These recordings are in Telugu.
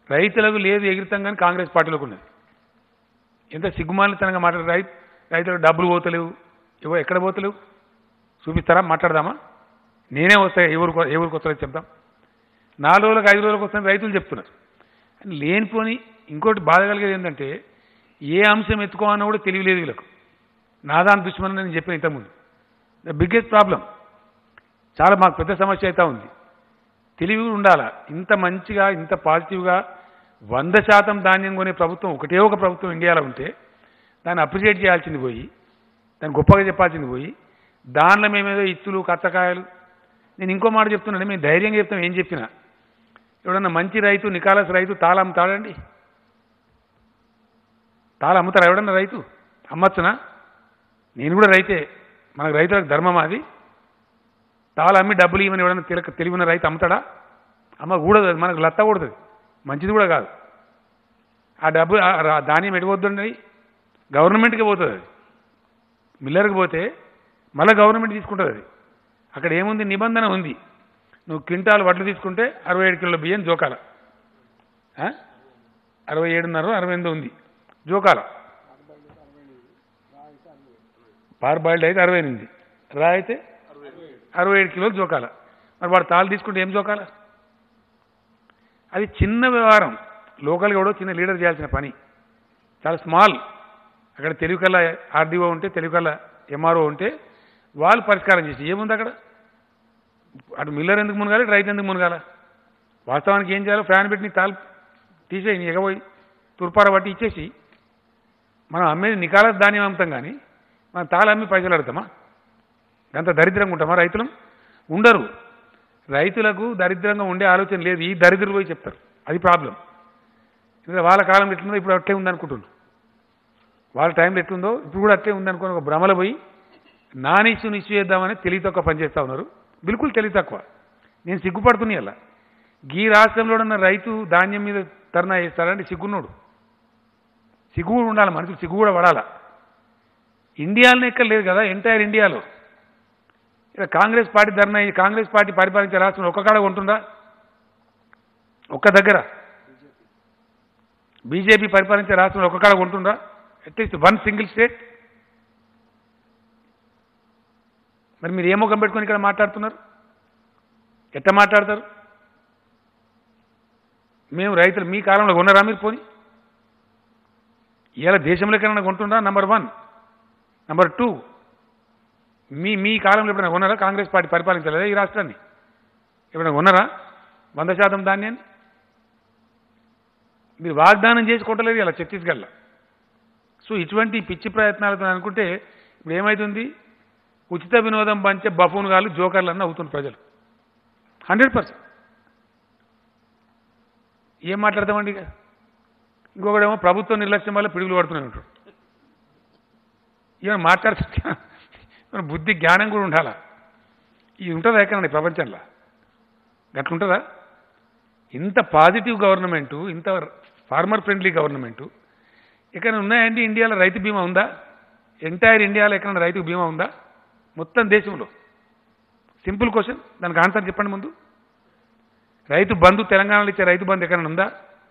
రైతులకు లేదు ఎగిరితం కానీ కాంగ్రెస్ పార్టీలోకి ఉన్నది ఎంత సిగ్గుమాలితనంగా మాట్లాడు రైతు రైతులకు డబ్బులు పోతలేవు ఇవో ఎక్కడ పోతలేవు చూపిస్తారా మాట్లాడదామా నేనే వస్తాయి ఎవరు ఎవరికి వస్తారో చెప్తాం నాలుగు రోజులకు ఐదు రోజులకు వస్తాయని రైతులు చెప్తున్నారు అని లేనిపోని ఇంకోటి బాధ కలిగేది ఏంటంటే ఏ అంశం ఎత్తుకోవాలన్నా కూడా తెలియలేదు వీళ్ళకు నాదాని దుష్మని నేను చెప్పిన ఇంతకుముందు ద బిగ్గెస్ట్ ప్రాబ్లం చాలా మాకు పెద్ద సమస్య అయితే ఉంది తెలివి ఉండాలా ఇంత మంచిగా ఇంత పాజిటివ్గా వంద శాతం ధాన్యం కొనే ప్రభుత్వం ఒకటే ఒక ప్రభుత్వం ఇండియాలో ఉంటే దాన్ని అప్రిషియేట్ చేయాల్సింది పోయి దాన్ని గొప్పగా చెప్పాల్సింది పోయి దానిలో మేమేదో ఇత్తులు కచ్చకాయలు నేను ఇంకో మాట చెప్తున్నాను మేము ధైర్యంగా చెప్తాం ఏం చెప్పినా ఎవడన్నా మంచి రైతు నికాలస్ రైతు తాళ అమ్ముతాడండి తాళ అమ్ముతారా ఎవడన్నా రైతు అమ్మచ్చునా నేను కూడా రైతే మనకు రైతులకు ధర్మం అది తాళ అమ్మి డబ్బులు ఇవ్వని ఎవడన్నా తెలిక తెలివిన రైతు అమ్ముతాడా అమ్మ కూడదు అది మనకు లత్త కూడదు మంచిది కూడా కాదు ఆ డబ్బు ఆ రా- ధాన్యం ఎడిపోద్దండి గవర్నమెంట్కి పోతుంది అది మిల్లర్కి పోతే మళ్ళీ గవర్నమెంట్ తీసుకుంటుంది అది అక్కడ ఏముంది నిబంధన ఉంది నువ్వు క్వింటాల్ వడ్లు తీసుకుంటే అరవై ఏడు కిలోల బియ్యం జోకాల ఆ? అరవై ఏడున్నర అరవై ఎనిమిది ఉంది జోకాల పార్ బాయిల్డ్ అయితే అరవై ఎనిమిది రా అయితే అరవై ఏడు కిలోలు జోకాల మరి వాడు తాళ్ళు తీసుకుంటే ఏం జోకాల అది చిన్న వ్యవహారం లోకల్గా కూడా చిన్న లీడర్ చేయాల్సిన పని చాలా స్మాల్ అక్కడ తెలుగు కల్లా ఆర్డీఓ ఉంటే తెలుగు కల్లా ఎంఆర్ఓ ఉంటే వాళ్ళు పరిష్కారం చేసి ఏముంది అక్కడ అటు మిల్లర్ ఎందుకు మునగాలి రైతు ఎందుకు మునగాల వాస్తవానికి ఏం చేయాలో ఫ్యాన్ పెట్టి నీ తాలు తీసేయి నీ ఎగబోయి తుర్పార పట్టి ఇచ్చేసి మనం అమ్మేది నికాల ధాన్యం అమ్ముతాం కానీ మనం తాళ అమ్మి పైసలు అడుగుతామా అంత దరిద్రంగా ఉంటామా రైతులం ఉండరు రైతులకు దరిద్రంగా ఉండే ఆలోచన లేదు ఈ దరిద్రులు పోయి చెప్తారు అది ప్రాబ్లం ఇంకా వాళ్ళ కాలం ఎట్లుందో ఇప్పుడు అట్లే ఉందనుకుంటున్నాను వాళ్ళ టైంలో ఎట్లుందో ఇప్పుడు కూడా అట్లే ఉందనుకుని ఒక భ్రమలో పోయి నాన్ ఇష్యూ ఇష్యూ చేద్దామని తెలివి తక్కువ పనిచేస్తూ ఉన్నారు బిల్కుల్ తెలివి తక్కువ నేను సిగ్గుపడుతున్నా అలా గీ రాష్ట్రంలో ఉన్న రైతు ధాన్యం మీద ధర్నా చేస్తాడంటే సిగ్గున్నోడు సిగ్గు కూడా ఉండాలి మనుషులు సిగ్గు కూడా పడాలా ఇండియాలోనే ఎక్కడ లేదు కదా ఎంటైర్ ఇండియాలో ఇక్కడ కాంగ్రెస్ పార్టీ ధర్నా ఈ కాంగ్రెస్ పార్టీ పరిపాలించే రాష్ట్రంలో ఒక్క కాడ ఉంటుందా ఒక్క దగ్గర బీజేపీ పరిపాలించే రాష్ట్రంలో ఒక్క కాడ ఉంటుందా అట్లీస్ట్ వన్ సింగిల్ స్టేట్ మరి మీరు ఏ ముఖం పెట్టుకొని ఇక్కడ మాట్లాడుతున్నారు ఎట్ట మాట్లాడతారు మేము రైతులు మీ కాలంలో కొన్నారా మీరు పోని ఇలా దేశంలో ఎక్కడైనా కొంటుందా నంబర్ వన్ నంబర్ టూ మీ మీ కాలంలో ఎప్పుడైనా కొన్నారా కాంగ్రెస్ పార్టీ పరిపాలించలేదా ఈ రాష్ట్రాన్ని ఎప్పుడైనా కొన్నారా వంద శాతం ధాన్యాన్ని మీరు వాగ్దానం చేసి కొట్టలేదు ఇలా ఛత్తీస్గఢ్లో సో ఇటువంటి పిచ్చి ప్రయత్నాలతో అనుకుంటే ఇప్పుడు ఏమవుతుంది ఉచిత వినోదం పంచే బఫూన్ గాలు జోకర్లు అన్న అవుతుంది ప్రజలు హండ్రెడ్ పర్సెంట్ ఏం మాట్లాడతామండి ఇక ఇంకొకడేమో ప్రభుత్వ నిర్లక్ష్యం వల్ల పిడుగులు పడుతూనే ఉంటాడు ఏమైనా మాట్లాడుతుంటే మన బుద్ధి జ్ఞానం కూడా ఉండాలా ఇది ఉంటుందా ఎక్కడండి ప్రపంచంలో గట్లుంటుందా ఇంత పాజిటివ్ గవర్నమెంటు ఇంత ఫార్మర్ ఫ్రెండ్లీ గవర్నమెంటు ఇక్కడ ఉన్నాయండి ఇండియాలో రైతు బీమా ఉందా ఎంటైర్ ఇండియాలో ఎక్కడ రైతు బీమా ఉందా మొత్తం దేశంలో సింపుల్ క్వశ్చన్ దానికి ఆన్సర్ చెప్పండి ముందు రైతు బంధు తెలంగాణలో ఇచ్చే రైతు బంధు ఎక్కడైనా ఉందా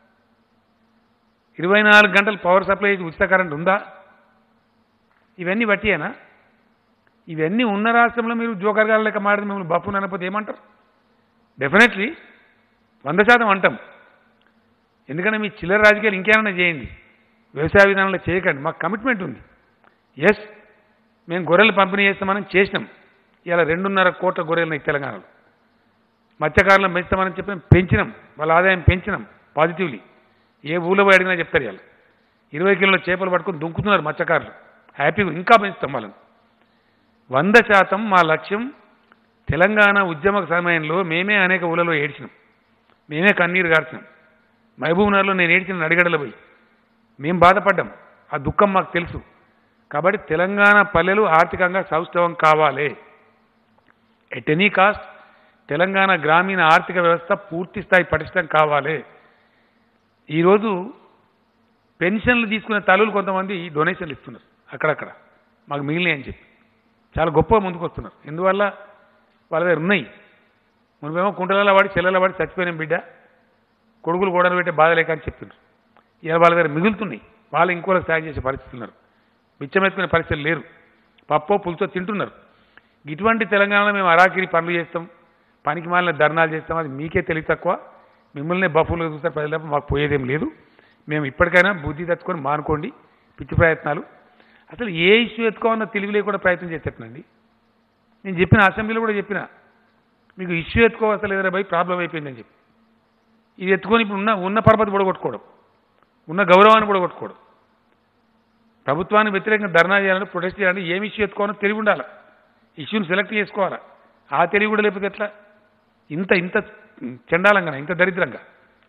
ఇరవై నాలుగు గంటలు పవర్ సప్లై చేసి ఉచిత కరెంట్ ఉందా ఇవన్నీ బట్టియేనా ఇవన్నీ ఉన్న రాష్ట్రంలో మీరు జోకర్ గారు లెక్క మాడితే మిమ్మల్ని బప్పును అనకపోతే ఏమంటారు డెఫినెట్లీ వంద శాతం అంటాం ఎందుకంటే మీ చిల్లర రాజకీయాలు ఇంకేమైనా చేయండి వ్యవసాయ విధానంలో చేయకండి మాకు కమిట్మెంట్ ఉంది ఎస్ మేము గొర్రెలు పంపిణీ చేస్తామని చేసినాం ఇలా రెండున్నర కోట్ల గొర్రెలు ఈ తెలంగాణలో మత్స్యకారులను పెంచుతామని చెప్పి పెంచినాం వాళ్ళ ఆదాయం పెంచినాం పాజిటివ్లీ ఏ ఊళ్ళో పోయి అడిగినా చెప్తారు వాళ్ళు ఇరవై కిలోల చేపలు పట్టుకొని దుంకుతున్నారు మత్స్యకారులు హ్యాపీగా ఇంకా పెంచుతాం వాళ్ళని వంద శాతం మా లక్ష్యం తెలంగాణ ఉద్యమ సమయంలో మేమే అనేక ఊళ్ళలో ఏడ్చినాం మేమే కన్నీరు గార్చినాం మహబూబ్నగర్లో నేను ఏడ్చిన అడిగడలు పోయి మేము బాధపడ్డాం ఆ దుఃఖం మాకు తెలుసు కాబట్టి తెలంగాణ పల్లెలు ఆర్థికంగా సౌష్ఠవం కావాలి ఎట్ ఎనీ కాస్ట్ తెలంగాణ గ్రామీణ ఆర్థిక వ్యవస్థ పూర్తి స్థాయి పటిష్టం కావాలి ఈరోజు పెన్షన్లు తీసుకునే తల్లులు కొంతమంది డొనేషన్లు ఇస్తున్నారు అక్కడక్కడ మాకు మిగిలినాయి అని చెప్పి చాలా గొప్ప ముందుకు వస్తున్నారు ఎందువల్ల వాళ్ళ దగ్గర ఉన్నాయి మనమేమో కుంటలలో వాడి చెల్లెల వాడి చచ్చిపోయిన బిడ్డ కొడుకులు గోడలు పెట్టే బాధ లేక అని చెప్తున్నారు ఇవాళ వాళ్ళ దగ్గర మిగులుతున్నాయి వాళ్ళు ఇంకోళ్ళకి సాయం చేసే పరిస్థితులు ఉన్నారు బిచ్చమెత్తుకునే పరిస్థితులు లేరు పప్పో పులుసో తింటున్నారు ఇటువంటి తెలంగాణలో మేము అరాకిరి పనులు చేస్తాం పనికి మాలిన ధర్నాలు చేస్తాం అది మీకే తెలివి తక్కువ మిమ్మల్ని బఫులు చూస్తారు ప్రజలు తప్ప మాకు పోయేదేం లేదు మేము ఇప్పటికైనా బుద్ధి తెచ్చుకొని మానుకోండి పిచ్చి ప్రయత్నాలు అసలు ఏ ఇష్యూ ఎత్తుకోవాలన్న తెలివి లేకుండా ప్రయత్నం చేసేటండి నేను చెప్పిన అసెంబ్లీలో కూడా చెప్పిన మీకు ఇష్యూ ఎత్తుకోవాల్సిన లేదరా భయ్ ప్రాబ్లం అయిపోయిందని చెప్పి ఇది ఎత్తుకొని ఇప్పుడు ఉన్న ఉన్న పరపతి పొడగొట్టుకోవడం ఉన్న గౌరవాన్ని పొడగొట్టుకోవడం ప్రభుత్వానికి వ్యతిరేకంగా ధర్నా చేయాలని ప్రొటెస్ట్ చేయాలని ఏం ఇష్యూ ఎత్తుకోవాలో తెలివి ఉండాలి ఇష్యూని సెలెక్ట్ చేసుకోవాలా ఆ తెలివి కూడా లేకపోతే ఎట్లా ఇంత ఇంత చండాలంగా ఇంత దరిద్రంగా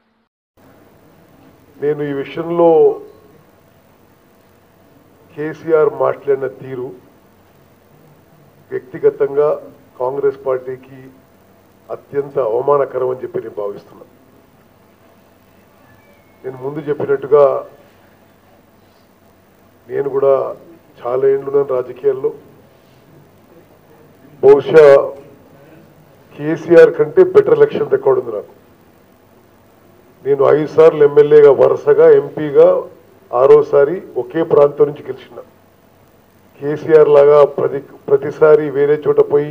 నేను ఈ విషయంలో కేసీఆర్ మాట్లాడిన తీరు వ్యక్తిగతంగా కాంగ్రెస్ పార్టీకి అత్యంత అవమానకరం అని చెప్పి నేను భావిస్తున్నా నేను ముందు చెప్పినట్టుగా నేను కూడా చాలా ఏండ్లున్నాను రాజకీయాల్లో బహుశా కేసీఆర్ కంటే బెటర్ ఎలక్షన్ రికార్డు ఉంది నాకు నేను ఐదు సార్లు ఎమ్మెల్యేగా వరుసగా ఎంపీగా ఆరోసారి ఒకే ప్రాంతం నుంచి గెలిచిన కేసీఆర్ లాగా ప్రతి ప్రతిసారి వేరే చోట పోయి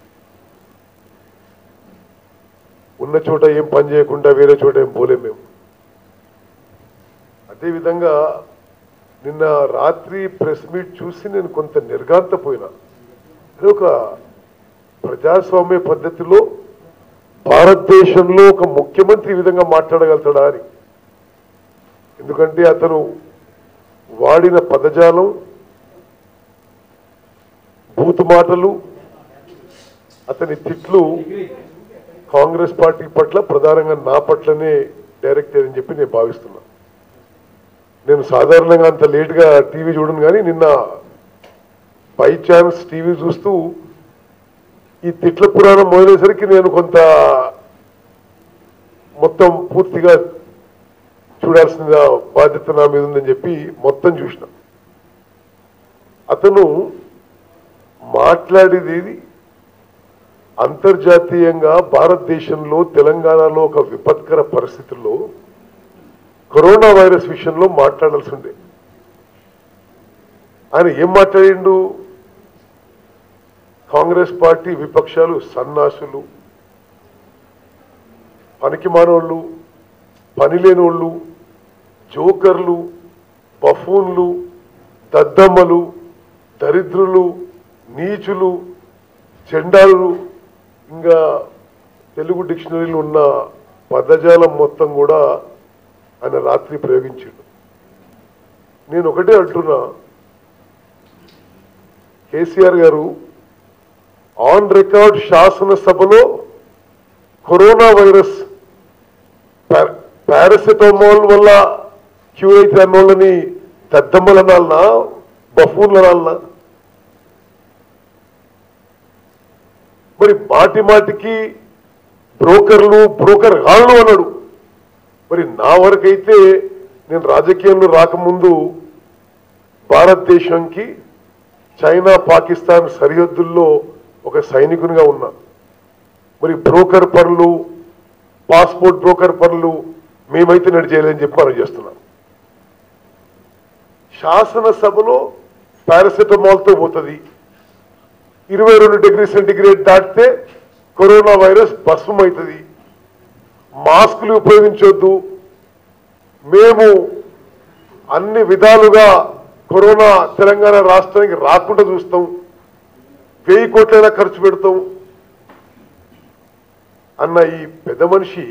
ఉన్న చోట ఏం పని చేయకుండా వేరే చోట ఏం పోలేం మేము అదేవిధంగా నిన్న రాత్రి ప్రెస్ మీట్ చూసి నేను కొంత నిర్గాంతపోయినా అది ఒక ప్రజాస్వామ్య పద్ధతిలో భారతదేశంలో ఒక ముఖ్యమంత్రి ఈ విధంగా మాట్లాడగలుగుతాడా అని ఎందుకంటే అతను వాడిన పదజాలం బూతు మాటలు అతని తిట్లు కాంగ్రెస్ పార్టీ పట్ల ప్రధానంగా నా పట్లనే డైరెక్ట్ అని చెప్పి నేను భావిస్తున్నా నేను సాధారణంగా అంత లేట్గా టీవీ చూడను కానీ నిన్న బై ఛాన్స్ టీవీ చూస్తూ ఈ తిట్ల పురాణం మొదలయ్యేసరికి నేను కొంత మొత్తం పూర్తిగా చూడాల్సిన బాధ్యత నా మీద ఉందని చెప్పి మొత్తం చూసిన అతను మాట్లాడేది అంతర్జాతీయంగా భారతదేశంలో తెలంగాణలో ఒక విపత్కర పరిస్థితుల్లో కరోనా వైరస్ విషయంలో మాట్లాడాల్సి ఉండే ఆయన ఏం మాట్లాడిండు కాంగ్రెస్ పార్టీ విపక్షాలు సన్నాసులు పనికి మానోళ్ళు పని లేనోళ్ళు జోకర్లు బఫూన్లు దద్దమ్మలు దరిద్రులు నీచులు చెండాలు ఇంకా తెలుగు డిక్షనరీలో ఉన్న పదజాలం మొత్తం కూడా ఆయన రాత్రి ప్రయోగించాడు నేను ఒకటే అంటున్నా కేసీఆర్ గారు ఆన్ రికార్డ్ శాసనసభలో కరోనా వైరస్ పా- పారాసిటమాల్ వల్ల క్యూర్ అయితే అన్నోళ్ళని దద్దమ్మలు అనాలనా బఫూన్లు అనాలనా మరి మాటి మాటికి బ్రోకర్లు బ్రోకర్ గాళ్ళు అన్నాడు మరి నా వరకైతే నేను రాజకీయంలో రాకముందు భారతదేశంకి చైనా పాకిస్తాన్ సరిహద్దుల్లో ఒక సైనికునిగా ఉన్నా మరి బ్రోకర్ పనులు పాస్పోర్ట్ బ్రోకర్ పనులు మేమైతే నడి చేయలేదని చెప్పి మనం చేస్తున్నాం శాసనసభలో పారాసిటమాల్తో పోతుంది ఇరవై రెండు డిగ్రీ సెంటిగ్రేడ్ దాటితే కరోనా వైరస్ భస్మం అవుతుంది మాస్కులు ఉపయోగించొద్దు మేము అన్ని విధాలుగా కరోనా తెలంగాణ రాష్ట్రానికి రాకుండా చూస్తాం వెయ్యి కోట్లైనా ఖర్చు పెడతాం అన్న ఈ పెద్ద మనిషి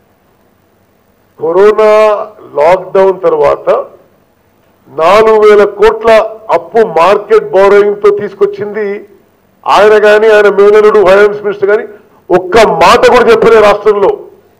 కరోనా లాక్డౌన్ తర్వాత నాలుగు వేల కోట్ల అప్పు మార్కెట్ బోరోయింగ్ తో తీసుకొచ్చింది ఆయన కానీ ఆయన మేనలుడు ఫైనాన్స్ మినిస్టర్ కానీ ఒక్క మాట కూడా చెప్పలే రాష్ట్రంలో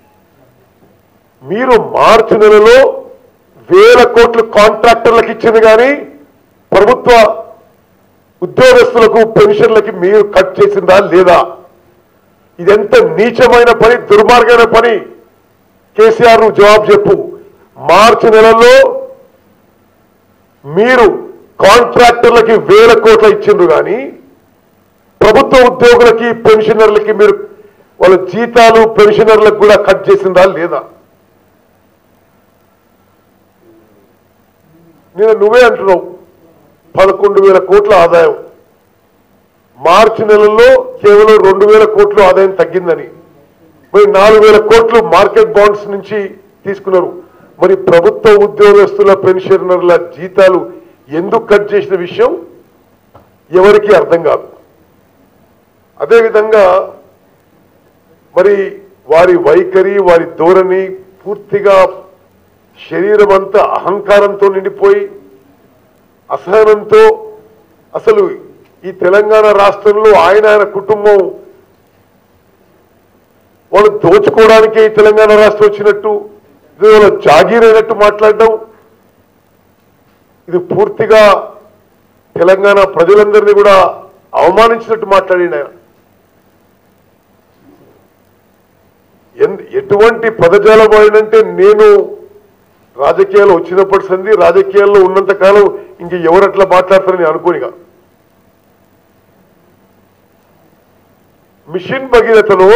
మీరు మార్చి నెలలో వేల కోట్లు కాంట్రాక్టర్లకు ఇచ్చింది కానీ ప్రభుత్వ ఉద్యోగస్తులకు పెన్షన్లకి మీరు కట్ చేసిందా లేదా ఇదెంత నీచమైన పని దుర్మార్గమైన పని కేసీఆర్ నువ్వు జవాబు చెప్పు మార్చి నెలలో మీరు కాంట్రాక్టర్లకి వేల కోట్ల ఇచ్చిండ్రు కానీ ప్రభుత్వ ఉద్యోగులకి పెన్షనర్లకి మీరు వాళ్ళ జీతాలు పెన్షనర్లకు కూడా కట్ చేసిందా లేదా నేను నువ్వే అంటున్నావు పదకొండు వేల కోట్ల ఆదాయం మార్చి నెలలో కేవలం రెండు వేల కోట్ల ఆదాయం తగ్గిందని మరి నాలుగు వేల కోట్లు మార్కెట్ బాండ్స్ నుంచి తీసుకున్నారు మరి ప్రభుత్వ ఉద్యోగస్తుల పెన్షనర్ల జీతాలు ఎందుకు కట్ చేసిన విషయం ఎవరికీ అర్థం కాదు అదేవిధంగా మరి వారి వైఖరి వారి ధోరణి పూర్తిగా శరీరం అంతా అహంకారంతో నిండిపోయి అసహనంతో అసలు ఈ తెలంగాణ రాష్ట్రంలో ఆయన ఆయన కుటుంబం వాళ్ళు దోచుకోవడానికే ఈ తెలంగాణ రాష్ట్రం వచ్చినట్టు ఇది వాళ్ళ జాగీర్ అయినట్టు మాట్లాడడం ఇది పూర్తిగా తెలంగాణ ప్రజలందరినీ కూడా అవమానించినట్టు మాట్లాడిన ఆయన ఎన్- ఎటువంటి పదజాలం వాడినంటే నేను రాజకీయాలు వచ్చినప్పటి సంది రాజకీయాల్లో ఉన్నంత కాలం ఇంక ఎవరు అట్లా మాట్లాడతారని అనుకోనిగా మిషన్ భగీరథలో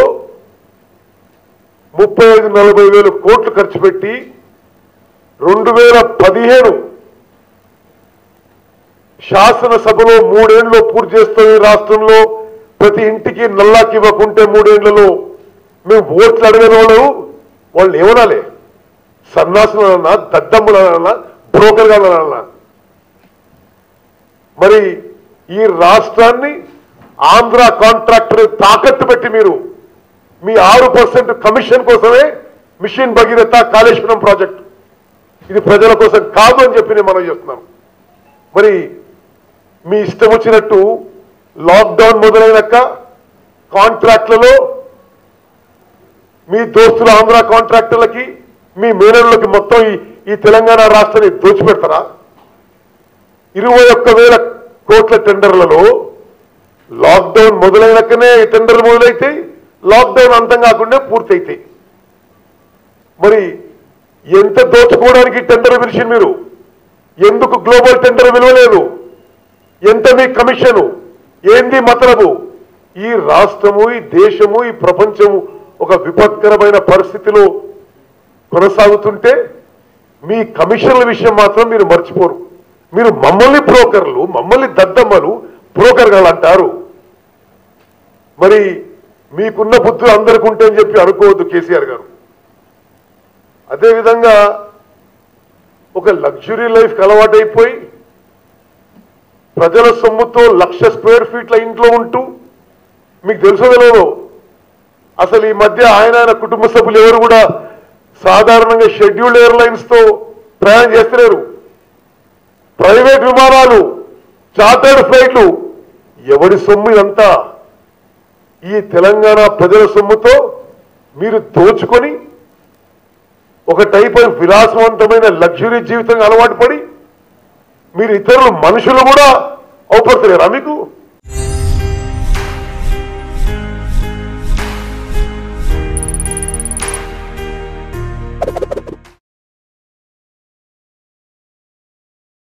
ముప్పై ఐదు నలభై వేలు కోట్లు ఖర్చు పెట్టి రెండు వేల పదిహేను శాసనసభలో మూడేళ్లలో పూర్తి చేస్తాం ఈ రాష్ట్రంలో ప్రతి ఇంటికి నల్లాకి ఇవ్వకుంటే మూడేళ్లలో మేము ఓట్లు అడగని వాళ్ళు వాళ్ళు ఏమనాలి సన్నాసులన్నా దద్దమ్ములన్నా బ్రోకర్గాలన్నా మరి ఈ రాష్ట్రాన్ని ఆంధ్ర కాంట్రాక్టర్ తాకట్టు పెట్టి మీరు మీ ఆరు పర్సెంట్ కమిషన్ కోసమే మిషన్ భగీరథ కాళేశ్వరం ప్రాజెక్ట్ ఇది ప్రజల కోసం కాదు అని చెప్పి నేను మనం చేస్తున్నాం మరి మీ ఇష్టం వచ్చినట్టు లాక్డౌన్ మొదలైనాక కాంట్రాక్ట్లలో మీ దోస్తుల ఆంధ్ర కాంట్రాక్టర్లకి మీ మేనర్లకి మొత్తం ఈ ఈ తెలంగాణ రాష్ట్రాన్ని దోచిపెడతారా ఇరవై ఒక్క వేల కోట్ల టెండర్లలో లాక్డౌన్ మొదలైనాకనే ఈ టెండర్లు మొదలైతాయి లాక్డౌన్ అంతం కాకుండా పూర్తయితాయి మరి ఎంత దోచుకోవడానికి టెండర్ పిలిచింది మీరు ఎందుకు గ్లోబల్ టెండర్ విలువలేదు ఎంత మీ కమిషను ఏంది మతలబు ఈ రాష్ట్రము ఈ దేశము ఈ ప్రపంచము ఒక విపత్కరమైన పరిస్థితిలో కొనసాగుతుంటే మీ కమిషన్ల విషయం మాత్రం మీరు మర్చిపోరు మీరు మమ్మల్ని బ్రోకర్లు మమ్మల్ని దద్దమ్మలు బ్రోకర్లు అంటారు మరి మీకున్న బుద్ధులు అందరికి ఉంటే అని చెప్పి అనుకోవద్దు కేసీఆర్ గారు అదేవిధంగా ఒక లగ్జరీ లైఫ్ అలవాటైపోయి ప్రజల సొమ్ముతో లక్ష స్క్వేర్ ఫీట్ల ఇంట్లో ఉంటూ మీకు తెలుసో తెలియదు అసలు ఈ మధ్య ఆయన ఆయన కుటుంబ సభ్యులు ఎవరు కూడా సాధారణంగా షెడ్యూల్డ్ ఎయిర్లైన్స్ తో ప్రయాణం చేస్తలేరు ప్రైవేట్ విమానాలు చార్టర్డ్ ఫ్లైట్లు ఎవడి సొమ్ము ఇదంతా ఈ తెలంగాణ ప్రజల సొమ్ముతో మీరు దోచుకొని ఒక టైప్ ఆఫ్ విలాసవంతమైన లగ్జరీ జీవితంగా అలవాటు పడి మీరు ఇతరులు మనుషులు కూడా అవపడతలేరా మీకు